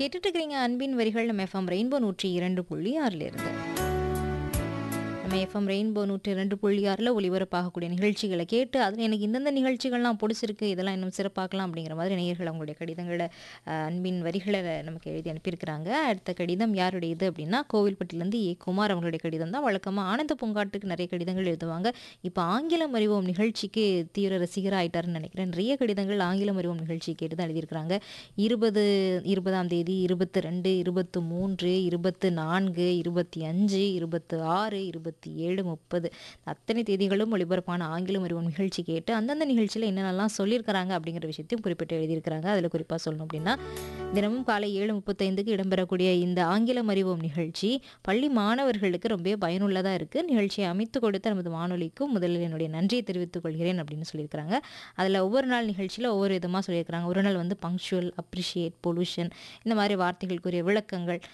கேட்டுட்டு இருக்கிறீங்க அன்பின் வரிகள் நம்ம எஃப்எம் ரெயின்போ நூற்றி இரண்டு புள்ளி ஆறுல இருந்து நம்ம எஃப்எம் ரெயின்போ நூற்றி ரெண்டு புள்ளி ஆறில் ஒளிபரப்பாகக்கூடிய நிகழ்ச்சிகளை கேட்டு அதில் எனக்கு இந்தந்த நிகழ்ச்சிகள்லாம் பிடிச்சிருக்கு இதெல்லாம் இன்னும் சிறப்பாக்கலாம் அப்படிங்கிற மாதிரி நேயர்கள் அவங்களுடைய கடிதங்களை அஹ், அன்பின் வரிகளை நமக்கு எழுதி அனுப்பியிருக்கிறாங்க அடுத்த கடிதம் யாருடையது அப்படின்னா கோவில்பட்டிலேருந்து ஏ குமார் அவங்களுடைய கடிதம் தான் வழக்கமாக ஆனந்த பூங்காட்டுக்கு நிறைய கடிதங்கள் எழுதுவாங்க இப்போ ஆங்கிலம் அறிவோம் நிகழ்ச்சிக்கு தீவிர ரசிகராக ஆயிட்டாருன்னு நினைக்கிறேன் நிறைய கடிதங்கள் ஆங்கிலம் அறிவோம் நிகழ்ச்சி கேட்டு தான் எழுதியிருக்கிறாங்க இருபது இருபதாம் தேதி இருபத்தி ரெண்டு இருபத்து மூன்று இருபத்து நான்கு இருபத்தி அஞ்சு இருபத்து ஆறு இருபத்தி ஏழு முப்பது அத்தனை தேதிகளும் ஒளிபரப்பான ஆங்கிலம் அறிவோம் நிகழ்ச்சி கேட்டு அந்தந்த நிகழ்ச்சியில் என்னென்னலாம் சொல்லியிருக்கிறாங்க அப்படிங்கிற விஷயத்தையும் குறிப்பிட்டு எழுதியிருக்கிறாங்க அதில் குறிப்பாக சொல்லணும் அப்படின்னா தினமும் காலை ஏழு முப்பத்தைந்துக்கு இடம்பெறக்கூடிய இந்த ஆங்கிலம் அறிவோம் நிகழ்ச்சி பள்ளி மாணவர்களுக்கு ரொம்ப பயனுள்ளதாக இருக்குது நிகழ்ச்சியை அமைத்து கொடுத்த நமது வானொலிக்கும் முதலில் என்னுடைய நன்றியை தெரிவித்துக் கொள்கிறேன் அப்படின்னு சொல்லியிருக்கிறாங்க அதில் ஒவ்வொரு நாள் நிகழ்ச்சியில் ஒவ்வொரு விதமாக சொல்லியிருக்கிறாங்க ஒரு நாள் வந்து பங்க்சுவல் அப்ரிஷியேட் பொல்யூஷன் இந்த மாதிரி வார்த்தைகளுக்குரிய விளக்கங்கள்